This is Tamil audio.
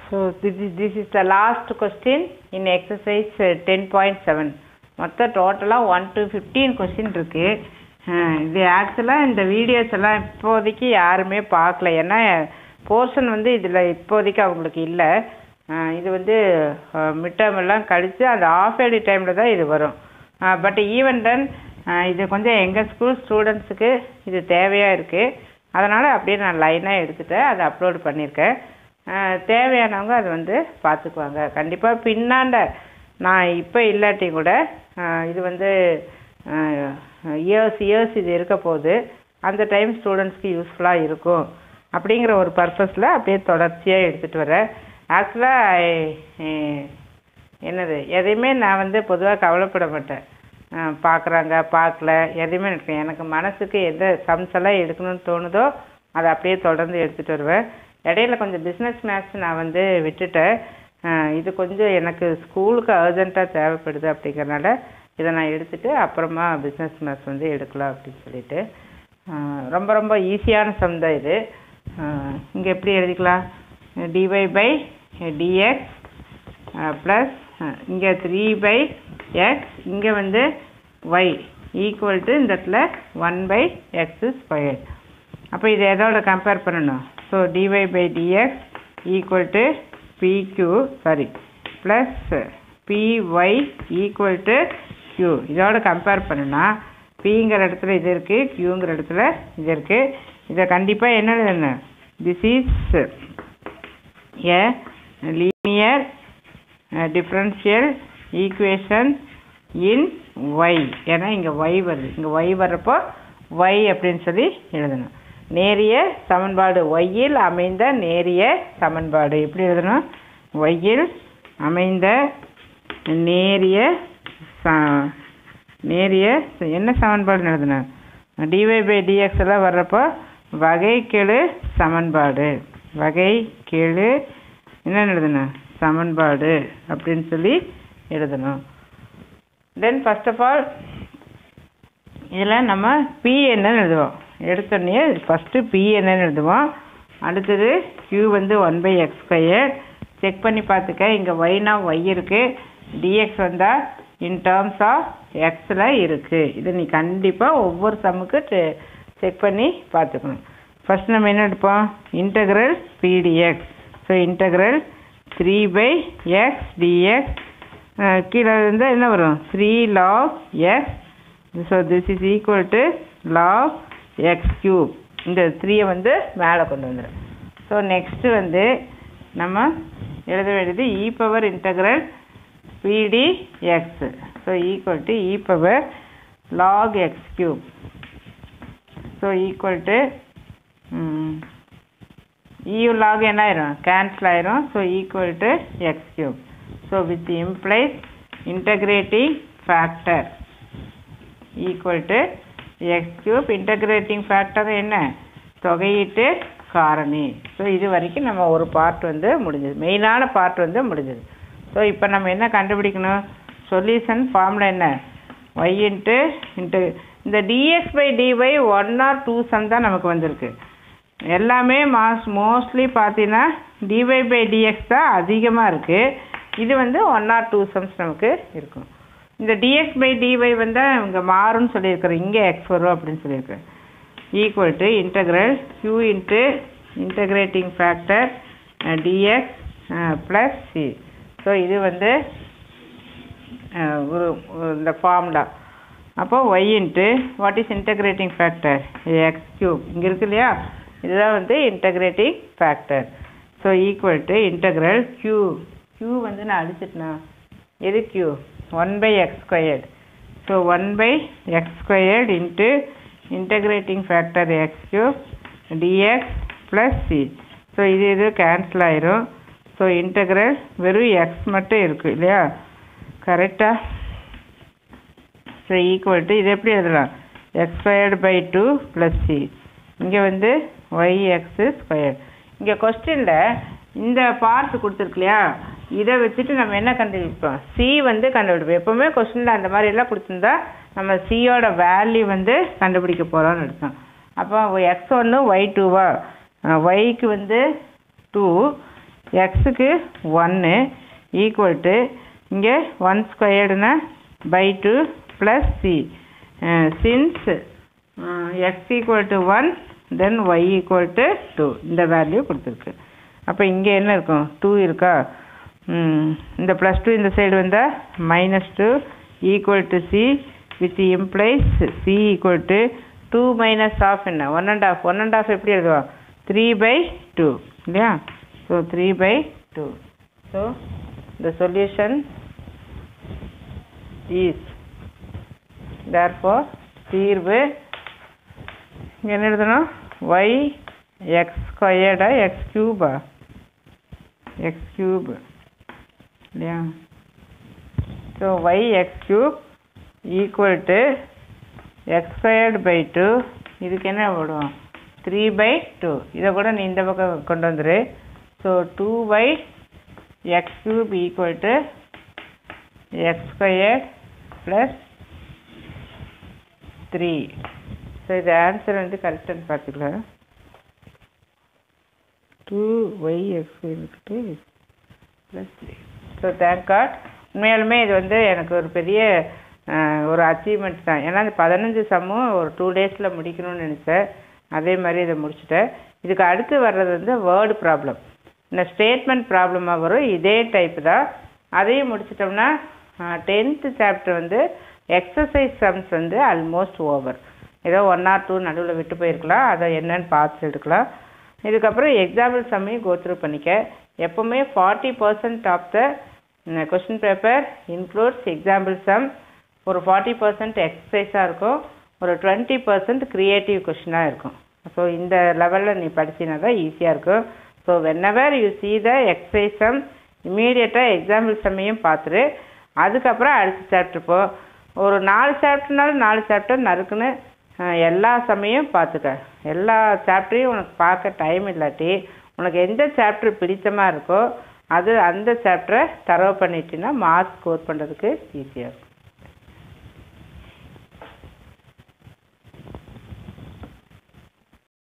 So this is, this is the last question in exercise ten point seven மொத்தம் டோட்டலாக ஒன் to ஃபிஃப்டீன் கொஸ்டின் இருக்கு அஹ் இது ஆக்சுவலாக இந்த வீடியோஸ் எல்லாம் இப்போதைக்கு யாருமே பார்க்கல ஏன்னா போர்ஷன் வந்து இதில் இப்போதைக்கு அவங்களுக்கு இல்லை இது வந்து மிட் டேர்ம் எல்லாம் கழித்து அந்த ஆஃப் ஏர்லி டைமில் தான் இது வரும் பட் ஈவன் தென் இது கொஞ்சம் எங்கள் ஸ்கூல் ஸ்டூடெண்ட்ஸுக்கு இது தேவையாக இருக்குது அதனால் அப்படியே நான் லைனாக எடுத்துட்டேன் அதை அப்லோட் பண்ணியிருக்கேன் அஹ் தேவையானவங்க அதை வந்து பார்த்துக்குவாங்க கண்டிப்பாக பின்னாண்ட நான் இப்போ இல்லாட்டி கூட அஹ் இது வந்து இயர்ஸ் இயர்ஸ் இது இருக்க போகுது அந்த டைம் ஸ்டூடெண்ட்ஸ்க்கு யூஸ்ஃபுல்லாக இருக்கும் அப்படிங்கிற ஒரு பர்பஸில் அப்படியே தொடர்ச்சியாக எடுத்துகிட்டு வரேன் ஆக்சுவலாக என்னது எதையுமே நான் வந்து பொதுவாக கவலைப்பட மாட்டேன் பார்க்குறாங்க பார்க்கல எதையுமே எனக்கு எனக்கு மனசுக்கு எந்த சம்ஸ் எல்லாம் எடுக்கணும்னு தோணுதோ அதை அப்படியே தொடர்ந்து எடுத்துகிட்டு வருவேன் இடையில கொஞ்சம் பிஸ்னஸ் மேத்ஸ் நான் வந்து விட்டுட்டேன் அஹ் இது கொஞ்சம் எனக்கு ஸ்கூலுக்கு அர்ஜென்ட்டாக தேவைப்படுது அப்படிங்கிறனால இதை நான் எடுத்துட்டு அப்புறமா பிஸ்னஸ் மேத்ஸ் வந்து எடுக்கலாம் அப்படின்னு சொல்லிட்டு அஹ் ரொம்ப ரொம்ப ஈஸியான சம் தான் இது இங்கே எப்படி எழுதிக்கலாம் டிஒய் பை டிஎக்ஸ் ப்ளஸ் இங்கே த்ரீ பை எக்ஸ் இங்கே வந்து ஒய் ஈக்குவல் டு இந்த இடத்துல ஒன் பை எக்ஸ் ஸ்கொயர் அப்போ இதை எதோட கம்பேர் பண்ணணும் so D Y by D X equal to P Q sorry plus P Y equal to Q இதோட கம்பேர் பண்ணுனா பிங்கிற இடத்துல இது இருக்குது க்யூங்கிற இடத்துல இது இருக்குது இதை கண்டிப்பாக என்ன எழுதணும் this is a linear differential equation in Y ஏன்னா இங்கே ஒய் வருது இங்கே ஒய் வர்றப்போ ஒய் அப்படின்னு சொல்லி எழுதணும் நேரிய சமன்பாடு ஒய்யில் அமைந்த நேரிய சமன்பாடு எப்படி எழுதணும் ஒய்யில் அமைந்த நேரிய ச நேரிய என்ன சமன்பாடுன்னு எழுதணும் டிஒய் பை டிஎக்ஸ் எல்லாம் வர்றப்போ வகைக்கெழு சமன்பாடு வகைக்கெழு என்ன எழுதணும் சமன்பாடு அப்படின்னு சொல்லி எழுதணும் தென் ஃபர்ஸ்ட் ஆஃப் ஆல் இதில் நம்ம பி என்னன்னு எழுதுவோம் எடுத்தோடனே ஃபஸ்ட்டு பி என்னன்னு எழுதுவோம் அடுத்தது q வந்து one by X square check பண்ணி பார்த்துக்க இங்கே ஒய்னா ஒய் இருக்குது டிஎக்ஸ் வந்தால் இன் டேர்ம்ஸ் ஆஃப் எக்ஸில் இருக்குது இது நீ கண்டிப்பாக ஒவ்வொரு சம்முக்கு செக் பண்ணி பார்த்துக்கணும் ஃபஸ்ட் நம்ம என்ன எடுப்போம் integral P D X so integral three by X D X கீழே இருந்தால் என்ன வரும் three log X so this is equal to log X cube இந்த த்ரீயை வந்து மேலே கொண்டு வந்துடும் ஸோ நெக்ஸ்ட்டு வந்து நம்ம எழுத வேண்டியது E power integral P D X so equal to E power log X cube so equal to இயூ லாக் என்ன ஆயிரும் கேன்சல் ஆயிரும் so equal to X cube so with implies integrating factor equal to X cube integrating factor என்ன தொகையீட்டு காரணி ஸோ இது வரைக்கும் நம்ம ஒரு பார்ட் வந்து முடிஞ்சது மெயினான பார்ட் வந்து முடிஞ்சது ஸோ இப்போ நம்ம என்ன கண்டுபிடிக்கணும் சொல்யூஷன் ஃபார்முலா என்ன ஒய் இன்ட்டு இன்ட்டு இந்த D X by D Y one or two sum தான் நமக்கு வந்திருக்கு எல்லாமே மாஸ் மோஸ்ட்லி பார்த்தீங்கன்னா டிஒய் பை டிஎக்ஸ் தான் அதிகமாக இருக்குது இது வந்து ஒன் ஆர் டூ சம்ஸ் நமக்கு இருக்கும் இந்த டிஎக்ஸ் பை டிஒய் வந்து இங்கே மாறும்னு சொல்லியிருக்கிறேன் இங்கே எக்ஸ் வரும் அப்படின்னு சொல்லியிருக்கிறேன் equal to integral q into integrating factor D X plus C so இது வந்து ஒரு இந்த ஃபார்முலா அப்போ Y into what is integrating factor X cube இங்கே இருக்கு இல்லையா இதுதான் வந்து integrating factor so equal to integral Q Q வந்து நான் அடிச்சிட்டேனா எது Q one by X squared so one by X squared into integrating factor X cube D X plus C so இது இது கேன்சல் ஆயிரும் ஸோ இன்டகிரல் வெறும் எக்ஸ் மட்டும் இருக்குது இல்லையா கரெக்டாக ஸோ ஈக்குவல் டு இது எப்படி எழுதலாம் X squared by two plus C இங்கே வந்து ஒய் எக்ஸு ஸ்கொயர் இங்கே கொஸ்டினில் இந்த பார்ட் கொடுத்துருக்கு இல்லையா இதை வச்சுட்டு நம்ம என்ன கண்டுபிடிப்போம் சி வந்து கண்டுபிடிப்போம் எப்போவுமே கொஸ்டினில் அந்த மாதிரி எல்லாம் கொடுத்துருந்தா நம்ம சியோட வேல்யூ வந்து கண்டுபிடிக்க போகிறோம்னு அர்த்தம் அப்போ எக்ஸ் ஒன்று ஒய் டூவா ஒய்க்கு வந்து டூ எக்ஸுக்கு ஒன்று ஈக்குவல் டு இங்கே ஒன் ஸ்கொயர்டுனா by two plus C since X equal to one then Y equal to two இந்த வேல்யூ கொடுத்துருக்கு அப்போ இங்கே என்ன இருக்கும் டூ இருக்கா ம், இந்த ப்ளஸ் டூ இந்த சைடு வந்தால் minus two equal to C with implies C equal to two minus half என்ன one and half one and half எப்படி எழுதுவோம் த்ரீ பை டூ இல்லையா so three by two so the solution is therefore தீர்வு இங்க என்ன எழுதணும் y x ஸ்கொயர்டா x கியூபா x கியூப் இல்லையா so y x cube equal to X squared by two இதுக்கு என்ன போடுவோம் த்ரீ பை டூ இதை கூட நீ இந்த பக்கம் கொண்டு வந்துரு so two by X cube equal to X squared plus three so இது ஆன்சர் வந்து கரெக்டானு பார்த்துக்கலாம் two Y X to plus three so thank God உண்மையாலுமே இது வந்து எனக்கு ஒரு பெரிய அஹ், ஒரு அச்சீவ்மெண்ட் தான் ஏன்னா இந்த பதினஞ்சு சம்மும் ஒரு டூ டேஸில் முடிக்கணும்னு நினச்சேன் அதே மாதிரி இதை முடிச்சிட்டேன் இதுக்கு அடுத்து வர்றது வந்து வேர்டு ப்ராப்ளம் இந்த ஸ்டேட்மெண்ட் ப்ராப்ளமாக வரும் இதே டைப் தான் அதையும் முடிச்சிட்டோம்னா டென்த்து சாப்டர் வந்து எக்ஸசைஸ் சம்ஸ் வந்து ஆல்மோஸ்ட் ஓவர் ஏதோ ஒன் ஆர் டூ நடுவில் விட்டு போயிருக்கலாம் அதை என்னன்னு பார்த்து எடுக்கலாம் இதுக்கப்புறம் எக்ஸாம்பிள் சம்மையும் கோத்ரூ பண்ணிக்க எப்போவுமே forty percent of the question paper includes example sum ஒரு ஃபார்ட்டி பர்சன்ட் எக்ஸசைஸாக இருக்கும் ஒரு டுவெண்ட்டி பர்சன்ட் க்ரியேட்டிவ் கொஷினாக இருக்கும் ஸோ இந்த லெவலில் நீ படிச்சினா தான் ஈஸியாக இருக்கும் so whenever you see the exercise sum இமீடியட்டாக எக்ஸாம்பிள் சம்மையும் பார்த்துரு அதுக்கப்புறம் அடுத்த சாப்டர் போ ஒரு நாலு சாப்டர்னாலும் நாலு சாப்டர் நறுக்குன்னு அஹ், எல்லா சமயம் பார்த்துக்க எல்லா சாப்டரையும் உனக்கு பார்க்க டைம் இல்லாட்டி உனக்கு எந்த சாப்டர் பிடித்தமாக இருக்கோ அது அந்த சாப்டரை தரவு பண்ணிட்டீங்கன்னா மார்க் ஸ்கோர் பண்ணுறதுக்கு ஈஸியாக இருக்கும்